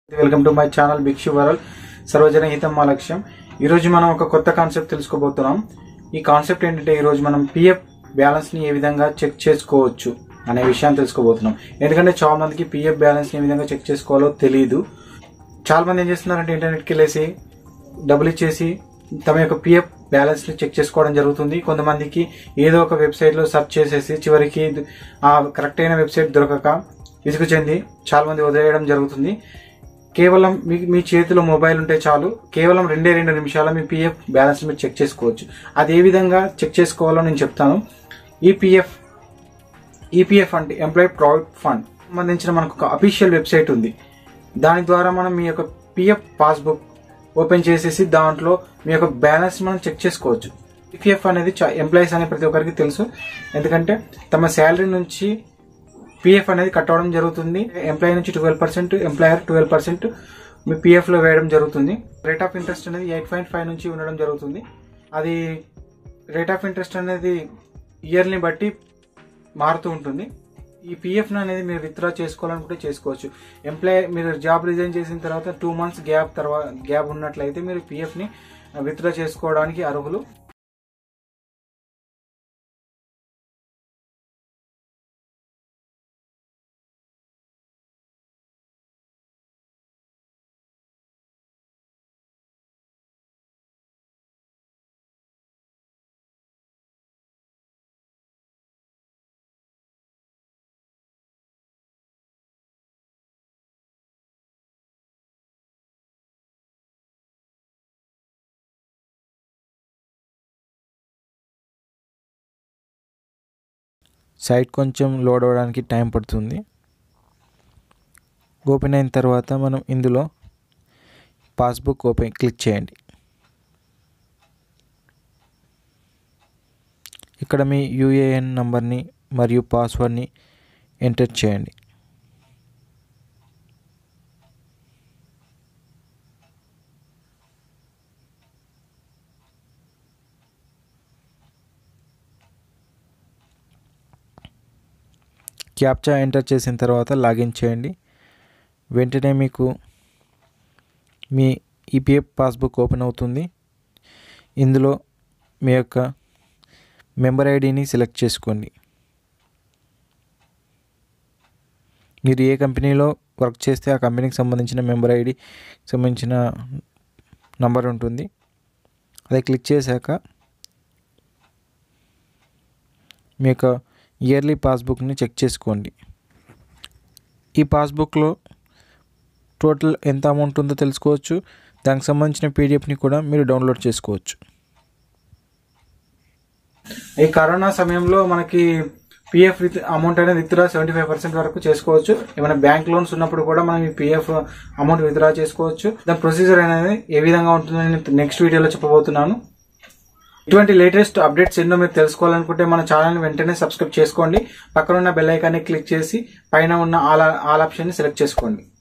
welcome to my channel భిక్షు వరల్ సర్వజన హితం మా లక్ష్యం ఈరోజు మనం ఒక కొత్త కాన్సెప్ట్ తెలుసుకోబోతున్నాం ఈ కాన్సెప్ట్ ఏంటంటే ఈరోజు మనం పిఎఫ్ బ్యాలెన్స్ ని ఏ విధంగా చెక్ చేసుకోవచ్చు అనే విషయాన్ని తెలుసుకోబోతున్నాం ఎందుకంటే చాలా మందికి పిఎఫ్ బ్యాలెన్స్ ని ఏ విధంగా చెక్ చేసుకోవాలో తెలియదు చాలా మంది ఏం చేస్తున్నారంటే ఇంటర్నెట్కి వెళ్ళేసి డబ్బులు ఇచ్చేసి తమ యొక్క పిఎఫ్ బ్యాలెన్స్ ని చెక్ చేసుకోవడం జరుగుతుంది కొంతమందికి ఏదో ఒక వెబ్సైట్ లో సెర్చ్ చేసేసి చివరికి ఆ కరెక్ట్ అయిన వెబ్సైట్ దొరకక విసుగు చెంది చాలా మంది వదిలేయడం జరుగుతుంది కేవలం మీ మీ చేతిలో మొబైల్ ఉంటే చాలు కేవలం రెండే రెండు నిమిషాల మీ పిఎఫ్ బ్యాలెన్స్ మీరు చెక్ చేసుకోవచ్చు అది ఏ విధంగా చెక్ చేసుకోవాలో నేను చెప్తాను ఈపీఎఫ్ ఈపీఎఫ్ అంటే ఎంప్లాయీ ప్రావిడెంట్ ఫండ్ సంబంధించిన మనకు ఒక అఫీషియల్ వెబ్సైట్ ఉంది దాని ద్వారా మనం మీ యొక్క పిఎఫ్ పాస్బుక్ ఓపెన్ చేసేసి దాంట్లో మీ యొక్క బ్యాలెన్స్ మనం చెక్ చేసుకోవచ్చు ఈపీఎఫ్ అనేది ఎంప్లాయీస్ అనే ప్రతి ఒక్కరికి తెలుసు ఎందుకంటే తమ శాలరీ నుంచి పిఎఫ్ అనేది కట్ అవ్వడం జరుగుతుంది ఎంప్లాయీ నుంచి twelve percent employer twelve percent మీ పిఎఫ్ లో వేయడం జరుగుతుంది రేట్ ఆఫ్ ఇంట్రెస్ట్ అనేది ఎయిట్ పాయింట్ ఫైవ్ నుంచి ఉండడం జరుగుతుంది అది రేట్ ఆఫ్ ఇంట్రెస్ట్ అనేది ఇయర్ని బట్టి మారుతూ ఉంటుంది ఈ పిఎఫ్ అనేది మీరు విత్డ్రా చేసుకోవాలనుకుంటే చేసుకోవచ్చు ఎంప్లాయ్ మీరు జాబ్ రిజైన్ చేసిన తర్వాత టూ మంత్స్ గ్యాప్ తర్వాత గ్యాప్ ఉన్నట్లయితే మీరు పిఎఫ్ ని విత్డ్రా చేసుకోవడానికి అర్హులు సైట్ కొంచెం లోడ్ అవ్వడానికి టైం పడుతుంది ఓపెన్ అయిన తర్వాత మనం ఇందులో పాస్బుక్ ఓపెన్ క్లిక్ చేయండి ఇక్కడ మీ యూఏఎన్ నంబర్ని మరియు పాస్వర్డ్ని ఎంటర్ చేయండి క్యాప్చా ఎంటర్ చేసిన తర్వాత లాగిన్ చేయండి వెంటనే మీకు మీ ఈపీఎఫ్ పాస్బుక్ ఓపెన్ అవుతుంది ఇందులో మీ యొక్క మెంబర్ ఐడిని సెలెక్ట్ చేసుకోండి మీరు ఏ కంపెనీలో వర్క్ చేస్తే ఆ కంపెనీకి సంబంధించిన మెంబర్ ఐడి సంబంధించిన నంబర్ ఉంటుంది అది క్లిక్ చేశాక మీ యొక్క ఇయర్లీ పాస్బుక్ని చెక్ చేసుకోండి ఈ పాస్బుక్లో టోటల్ ఎంత అమౌంట్ ఉందో తెలుసుకోవచ్చు దానికి సంబంధించిన పీడిఎఫ్ని కూడా మీరు డౌన్లోడ్ చేసుకోవచ్చు ఈ కరోనా సమయంలో మనకి పిఎఫ్ అమౌంట్ అనేది విత్డ్రా సెవెంటీ ఫైవ్ పర్సెంట్ వరకు చేసుకోవచ్చు ఏమైనా బ్యాంక్ లోన్స్ ఉన్నప్పుడు కూడా మనం ఈ పిఎఫ్ అమౌంట్ విత్డ్రా చేసుకోవచ్చు దాని ప్రొసీజర్ అనేది ఏ విధంగా ఉంటుందో నేను నెక్స్ట్ వీడియోలో చెప్పబోతున్నాను ఇటువంటి లేటెస్ట్ అప్డేట్స్ ఎన్నో మీరు తెలుసుకోవాలనుకుంటే మన ఛానల్ వెంటనే సబ్స్క్రైబ్ చేసుకోండి పక్కన ఉన్న బెల్ ఐకాన్ని క్లిక్ చేసి పైన ఉన్న ఆల్ ఆల్ ఆప్షన్ ని సెలెక్ట్ చేసుకోండి